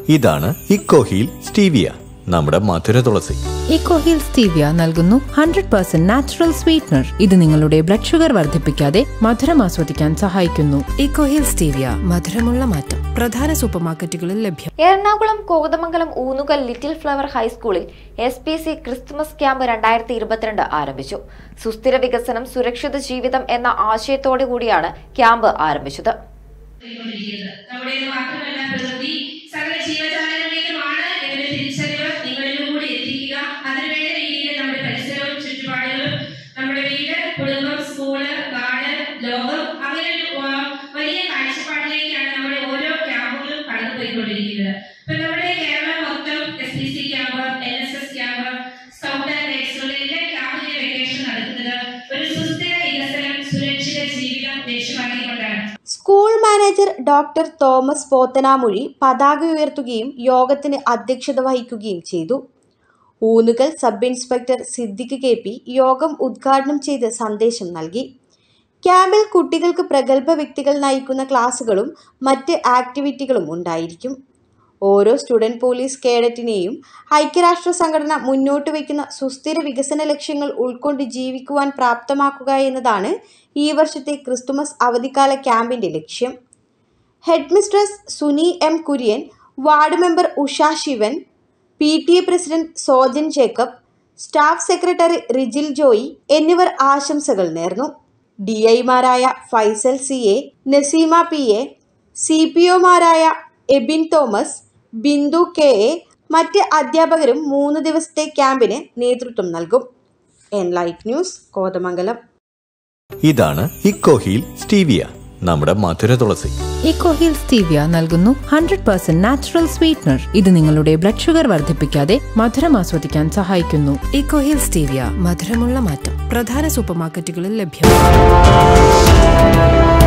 ഇതാണ് Ecoheal stevia നമ്മുടെ മധുര തുളസി ഇക്കോഹിൽ സ്റ്റീവിയ നൽകുന്നു ഹൺഡ്രഡ് പെർസെന്റ് നാച്ചുറൽ സ്വീറ്റ്നർ ഇത് നിങ്ങളുടെ ബ്ലഡ് ഷുഗർ വർദ്ധിപ്പിക്കാതെ മധുരം ആസ്വദിക്കാൻ സഹായിക്കുന്നു ഇക്കോഹിൽ സ്റ്റീവിയ മധുരമുള്ള മാറ്റം പ്രധാന സൂപ്പർമാർക്കറ്റുകളിൽ ലഭ്യം എറണാകുളം കോതമംഗലം ഊന്നുകൽ ലിറ്റിൽ ഫ്ലവർ ഹൈസ്കൂളിൽ S P C Christmas camp രണ്ടായിരത്തി ഇരുപത്തിരണ്ട് ആരംഭിച്ചു സുസ്ഥിര വികസനം സുരക്ഷിത ജീവിതം എന്ന ആശയത്തോടു കൂടിയാണ് ക്യാമ്പ് ആരംഭിച്ചത് പോയിക്കൊണ്ടിരിക്കുന്നത് നമ്മുടേത് മാത്രമല്ല പ്രകൃതി സകല ജീവജാലങ്ങളുടേതുമാണ് എന്നൊരു തിരിച്ചറിവ് നിങ്ങളിലൂടെ എത്തിക്കുക അതിനുവേണ്ട രീതിയിൽ നമ്മുടെ പരിസരവും ചുറ്റുപാടുകളും നമ്മുടെ വീട് കുടുംബം സ്കൂള് നാട് ലോകം അങ്ങനെ ഒരു ആ, വലിയ കാഴ്ചപ്പാടിലേക്കാണ് നമ്മുടെ ഓരോ ക്യാമ്പുകളും കടന്നുപോയിക്കൊണ്ടിരിക്കുന്നത് ഇപ്പൊ നമ്മുടെ കേരളം മൊത്തം S P C camp N S S camp scout and ഗൈഡ്സുകൾ എല്ലാ ക്യാമ്പിന്റെ വെക്കേഷൻ നടത്തുന്നത് ഒരു സുസ്ഥിര വികസനം സുരക്ഷിത ജീവിതം ലക്ഷ്യമാക്കിക്കൊണ്ടാണ് school manager doctor Thomas Pothanamozhi പതാക ഉയർത്തുകയും യോഗത്തിന് അധ്യക്ഷത വഹിക്കുകയും ചെയ്തു Oonnukal sub inspector Siddique K P യോഗം ഉദ്ഘാടനം ചെയ്ത് സന്ദേശം നൽകി ക്യാമ്പിൽ കുട്ടികൾക്ക് പ്രഗത്ഭ വ്യക്തികൾ നയിക്കുന്ന ക്ലാസുകളും മറ്റ് ആക്ടിവിറ്റികളും ഉണ്ടായിരിക്കും ഓരോ സ്റ്റുഡൻറ് പോലീസ് കേഡറ്റിനെയും ഐക്യരാഷ്ട്ര സംഘടന മുന്നോട്ട് വയ്ക്കുന്ന സുസ്ഥിര വികസന ലക്ഷ്യങ്ങൾ ഉൾക്കൊണ്ട് ജീവിക്കുവാൻ പ്രാപ്തമാക്കുക എന്നതാണ് ഈ വർഷത്തെ ക്രിസ്തുമസ് അവധിക്കാല ക്യാമ്പിന്റെ ലക്ഷ്യം headmistress Suni M Kurian ward member Usha Sivan P T A president Sojan Jacob staff secretary Rijil Joy എന്നിവർ ആശംസകൾ നേർന്നു ഡി ഐമാരായ Faisal C A Naseema P A C P ഒമാരായ എബിൻ തോമസ് ബിന്ദു കെ എ മറ്റ് അധ്യാപകരും മൂന്ന് ദിവസത്തെ ക്യാമ്പിന് നേതൃത്വം നൽകും എൻലൈറ്റ് ന്യൂസ് കോതമംഗലം ഇതാണ് ഇക്കോഹീൽ സ്റ്റീവിയ നമ്മുടെ മധുര തുളസി ഇക്കോഹിൽ സ്റ്റീവിയ നൽകുന്നു ഹൺഡ്രഡ് പെർസെന്റ് നാച്ചുറൽ സ്വീറ്റ്നർ ഇത് നിങ്ങളുടെ ബ്ലഡ് ഷുഗർ വർദ്ധിപ്പിക്കാതെ മധുരം ആസ്വദിക്കാൻ സഹായിക്കുന്നു ഇക്കോഹിൽ സ്റ്റീവിയ മധുരമുള്ള മാറ്റം പ്രധാന സൂപ്പർമാർക്കറ്റുകളിൽ ലഭ്യം